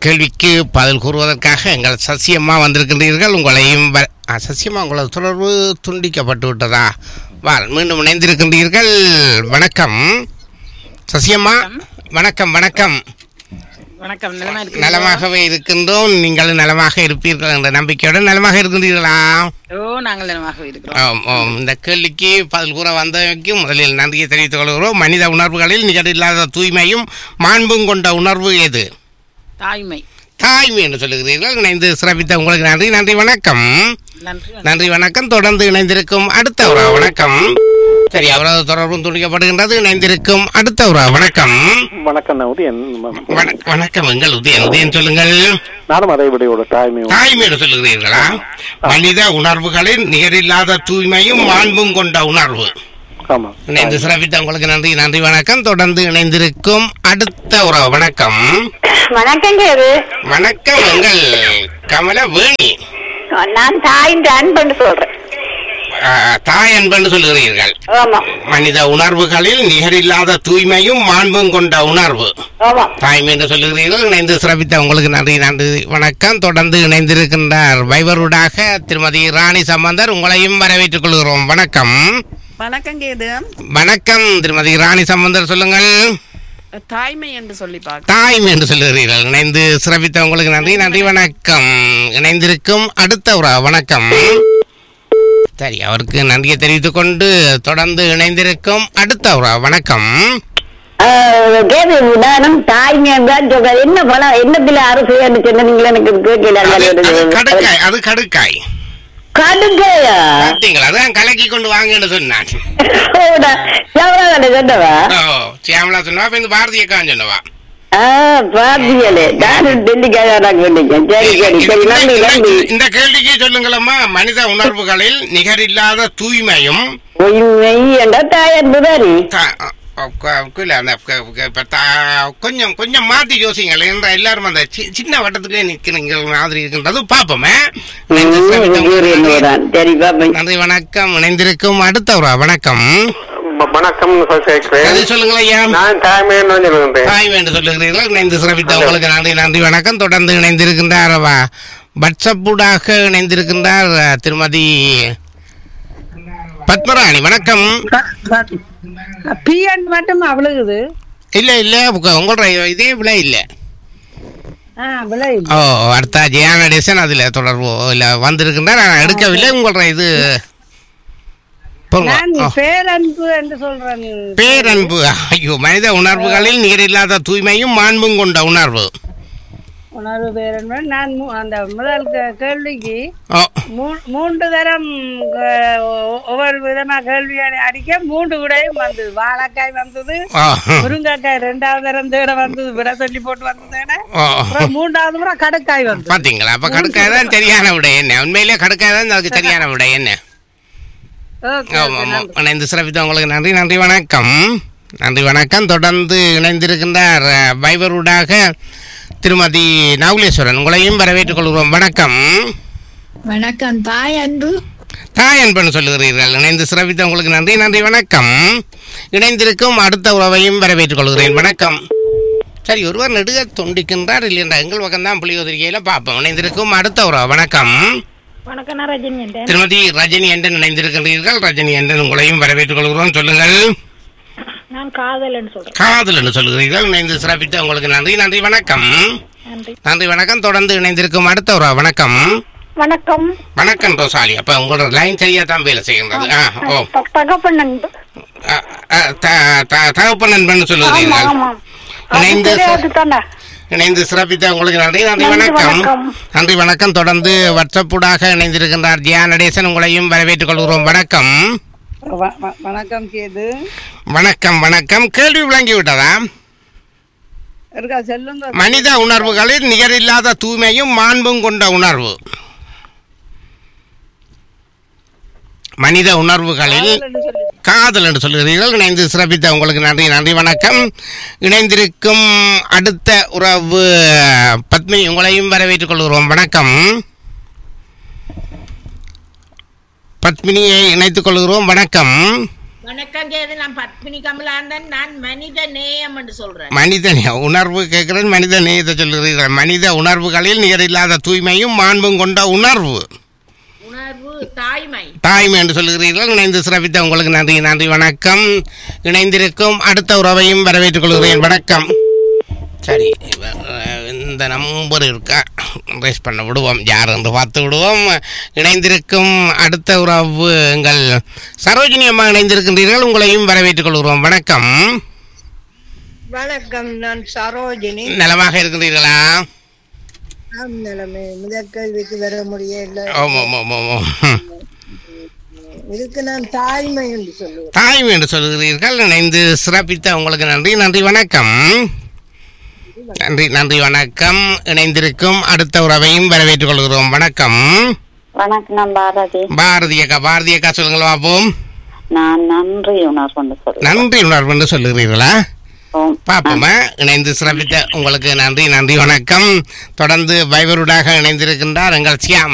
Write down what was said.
கேள்விக்கு பதில் கூறுவதற்காக எங்கள் சசியம்மா வந்திருக்கின்றீர்கள் உங்களையும் வ- ஆ, சசியம்மா உங்களது தொடர்பு துண்டிக்கப்பட்டு விட்டதா வா மீண்டும் இணைந்திருக்கின்றீர்கள் வணக்கம் சசியம்மா வணக்கம் வணக்கம் வணக்கம் நிலமா இருக்கு நலமாகவே இருக்கின்றோம் நீங்கள் நலமாக இருப்பீர்கள் என்ற நம்பிக்கையுடன் நலமாக இருக்கின்றீர்களா ஓ நாங்கள் நலமாக இருக்கிறோம் ஆம், ஆம். இந்த கேள்விக்கு பதில் கூற வந்தமைக்கு முதலில் நன்றியை தெரிவித்துக் கொள்கிறோம் மனித உணர்வுகளில் நிகரில்லாத தூய்மையும் மாண்பும் கொண்ட உணர்வு எது தாய்மை தாய்மை என்று சொல்லுகிறீர்கள் இணைந்து சிறப்பித்த உங்களுக்கு நன்றி நன்றி வணக்கம் நன்றி நன்றி வணக்கம் தொடர்ந்து இணைந்திருக்கும் அடுத்த ஒரு வணக்கம் சரி அவரது தொடர்பும் துண்டிக்கப்படுகின்றது இணைந்திருக்கும் அடுத்த ஒரு வணக்கம் வணக்கம் நான் உதயன் ம- வண- வணக்கம் எங்கள் உதயன் உதயன் சொல்லுங்கள் நானும் அதை விடையோட தாய்மை தாய்மை என்று சொல்லுகிறீர்களா மனித உணர்வுகளில் நிகரில்லாத தூய்மையும் மாண்பும் கொண்ட உணர்வு ஆமா இணைந்து சிறப்பித்த உங்களுக்கு நன்றி நன்றி வணக்கம் தொடர்ந்து இணைந்திருக்கும் அடுத்த ஒரு வணக்கம் வணக்கங்க இது வணக்கம் எங்கள் கமல வேணி நான் தாயின் அன்புன்னு சொல்றேன் ஆ, தாய் அன்பென்று சொல்லுகிறீர்கள் ஆமா மனித உணர்வுகளில் நிகரில்லாத தூய்மையும் மாண்பும் கொண்ட உணர்வு ஆமா தாய்மை என்று சொல்லுகிறீர்கள் இணைந்து சிறப்பித்த உங்களுக்கு நன்றி நன்றி வணக்கம் தொடர்ந்து இணைந்திருக்கின்றார் வைவருடாக திருமதி ராணி சம்பந்தர் உங்களையும் வரவேற்றுக் கொள்கிறோம் வணக்கம் வணக்கம் கேது வணக்கம் திருமதி ராணி சம்பந்தர் சொல்லுங்கள் தாய்மை என்று சொல்லி பார்க்க தாய்மை என்று சொல்லுகிறீர்கள் இணைந்து சிறப்பித்த உங்களுக்கு நன்றி நன்றி வணக்கம் இணைந்திருக்கும் அடுத்த ஒரு வணக்கம் சரி அவருக்கு நன்றியை தெரிவித்துக் கொண்டு தொடர்ந்து இணைந்திருக்கும் அடுத்த ஒரு வணக்கம் கேது நானும் தாய்மை தான் சொல்றேன் என்ன பணம் என்ன பிள்ளை அரசு சொன்னீங்களா எனக்கு அது அது கேட்கல கடுக்காய் அது கடுக்காய் கடுக்கையா பார்த்தீங்களா அதான் கலக்கி கொண்டு வாங்கன்னு சொன்னான் எவ்வளவு சொன்னவா ஓ சியாமலா சொன்னவா இப்ப இந்த பாரதிய அக்கான்னு சொன்னவா ஆ பாத்தியலே நானும் டெல்லிக்காக நான் சொன்னீங்க சரி சரி சரி நன்றி இந்த- நன்றி இந்த- இந்த கேள்விக்கு சொல்லுங்களம்மா மனித உணர்வுகளில் நிகரில்லாத தூய்மையும் உண்மை என்ற தாய் அன்புதாரி த- அ- க- இல்ல, அந்த க- க- இப்ப த- கொஞ்சம் கொஞ்சம் மாத்தி யோசிங்கள் என்ற எல்லாரும் அந்த சி- சின்ன வட்டத்துக்குள்ளே நிக்கிறீங்க மாதிரி இருக்கின்றது பாப்போமே இணைந்து சிறப்பித்த உங்களுக்கு என்னதான் சரி பாப்பேன் நன்றி வணக்கம் இணைந்திருக்கும் அடுத்த ஒரு வணக்கம் வ- வணக்கம் கேட்கிறேன் அது சொல்லுங்கள் ஐயா நான் தாய்மைன்னு சொல்லுகின்றேன் தாய் என்று சொல்லுகிறீர்கள் இணைந்து சிறப்பித்த உங்களுக்கு நன்றி நன்றி வணக்கம் தொடர்ந்து இணைந்திருக்கின்றார் வ- வாட்ஸ்அப்புடாக இணைந்திருக்கின்றார் அஹ், திருமதி பத்மராணி வணக்கம் பிஎன் மட்டும் அவ்வளவுது இல்ல இல்ல உங்க- உங்களோட இதே விலை இல்ல ஆ விலை ஓ அடுத்த ஜெயானடேசன் அதுல தொடர்பு இல்ல வந்திருக்கின்றார் நான் எடுக்கவில்லை உங்களோட இது போங்க. நான் ஓ, பேரன்பு என்று சொல்றேன் பேரன்பு ஐயோ மனித உணர்வுகளில் நீரில்லாத தூய்மையும் மாண்பும் கொண்ட உணர்வு உணர்வு பேரன்பு நான் மூ- அந்த முதல் கே- கேள்விக்கு ஓ மூ- மூன்று தரம் அஹ், ஒ- ஒவ்வொரு விதமா கேள்வி அடி- அடிக்க மூன்று விடையும் வந்தது வாழைக்காய் வந்தது ஓ முருங்கைக்காய் ரெண்டாவது தரம் தேட வந்தது விட சொல்லி போட்டு வந்தது ஓ அப்புறம் மூன்றாவது முறை கடுக்காய் வந்தது பாத்தீங்களா அப்ப கடுக்காய் தான் சரியான விடை என்ன உண்மையிலேயே கடுக்காய் தான் அதுக்கு சரியான விடை என்ன ஓகே, ஆமாம், ஓகே, ஆமாம். நன்றி. இணைந்து சிறப்பித்த உங்களுக்கு நன்றி நன்றி வணக்கம் நன்றி வணக்கம் தொடர்ந்து இணைந்திருக்கின்றார் அஹ், வைபரூடாக திருமதி நவுலேஸ்வரன் உங்களையும் வரவேற்றுக் கொள்கிறோம் வணக்கம் வணக்கம் தாய் அன்பு தாய் அன்பன் சொல்லுகிறீர்கள் இணைந்து சிறப்பித்த உங்களுக்கு நன்றி நன்றி வணக்கம் இணைந்திருக்கும் அடுத்த உறவையும் வரவேற்றுக் கொள்கிறேன் வணக்கம் சரி ஒருவர் நெடுக தொண்டிக்கின்றார் இல்லைன்றா எங்கள் பக்கம் தான் புள்ளி ஒதுக்கியில பார்ப்போம் இணைந்திருக்கும் அடுத்த உறவு வணக்கம் வணக்கம் நான் ரஜினி என்றேன் திருமதி ரஜினி என்றன் இணைந்திருக்கின்றீர்கள் ரஜினி என்றன் உங்களையும் வரவேற்றுக் கொள்கிறோம் சொல்லுங்கள் நான் காதல்னு சொல்றேன் காதல் என்று சொல்லுகிறீர்கள் இணைந்து சிறப்பித்த உங்களுக்கு நன்றி நன்றி வணக்கம் நன்றி நன்றி வணக்கம் தொடர்ந்து இணைந்திருக்கும் அடுத்த ஒரு வணக்கம் வணக்கம் வணக்கம் ரோசாலி அப்ப உங்களோட லைன் சரியா தான் வேலை செய்கின்றது ஆ ஓ தகப்பன் அன்பு அ, அ, த- த- தகப்பன் நண்பன் ஆமா சொல்லுகிறீர்கள் ஆமா இணைந்து தானே இணைந்து சிறப்பித்த உங்களுக்கு நன்றி நன்றி நன்றி, வணக்கம் வணக்கம். நன்றி வணக்கம் தொடர்ந்து வாட்ஸ்அப்புடாக இணைந்திருக்கின்றார் ஜியா நடேசன் உங்களையும் வரவேற்றுக் கொள்கிறோம் வணக்கம் வ- வ- வணக்கம் கேது வணக்கம் வணக்கம் கேள்வி விளங்கி விட்டதா இருக்கா செல்லுங்க மனித உணர்வுகளில் நிகரில்லாத தூய்மையும் மாண்பும் கொண்ட உணர்வு மனித உணர்வுகளில் என்று சொல்லி காதல் என்று சொல்கிறீர்கள் இணைந்து சிறப்பித்த உங்களுக்கு நன்றி நன்றி வணக்கம் இணைந்திருக்கும் அடுத்த உறவு பத்மினி உங்களையும் வரவேற்றுக் கொள்கிறோம் வணக்கம் பத்மினியை இணைத்துக் கொள்கிறோம் வணக்கம் வணக்கம் கேது நான் பத்மினி கமலாந்தன் நான் மனித நேயம் என்று சொல்றேன் மனித நே- உணர்வு கேட்கிறேன் மனித நேயத்தை சொல்லுகிறீர்கள் மனித உணர்வுகளில் நிகரில்லாத தூய்மையும் மாண்பும் கொண்ட உணர்வு உணர்வு தாய்மை தாய்மை என்று சொல்லுகிறீர்கள் இணைந்து சிறப்பித்த உங்களுக்கு நன்றி நன்றி வணக்கம் இணைந்திருக்கும் அடுத்த உறவையும் வரவேற்றுக் கொள்கிறேன் வணக்கம் சரி அஹ், இந்த நம்பர் இருக்கா ரேஸ் பண்ண விடுவோம் யார் என்று பார்த்து விடுவோம் இணைந்திருக்கும் அடுத்த உறவு எங்கள் சரோஜினி அம்மா இணைந்திருக்கின்றீர்கள் உங்களையும் வரவேற்றுக் கொள்கிறோம் வணக்கம் வணக்கம் நான் சரோஜினி நலமாக இருக்கின்றீர்களா ஆம் நிலைமை முதல் கேள்விக்கு வர முடியல ஓம் ஓம் ஓம் ஓம் ஓம் இதுக்கு நான் தாய்மை என்று சொல்லுவேன் தாய்மை என்று சொல்கிறீர்கள் இணைந்து சிறப்பித்த உங்களுக்கு நன்றி நன்றி வணக்கம் நன்றி நன்றி வணக்கம் இணைந்திருக்கும் அடுத்த உறவையும் வரவேற்றுக் கொள்கிறோம் வணக்கம் வணக்கம் நான் பாரதி பாரதி அக்கா பாரதி அக்கா சொல்லுங்கள் பார்ப்போம் நான் நன்றி உணர்வு கொண்டு சொல்றேன் நன்றி உணர்வு என்று சொல்லுகிறீர்களா ஓம். பார்ப்போமா இணைந்து சிறப்பித்த உங்களுக்கு நன்றி நன்றி வணக்கம் தொடர்ந்து வைபருடாக இணைந்திருக்கின்றார் எங்கள் சியாம்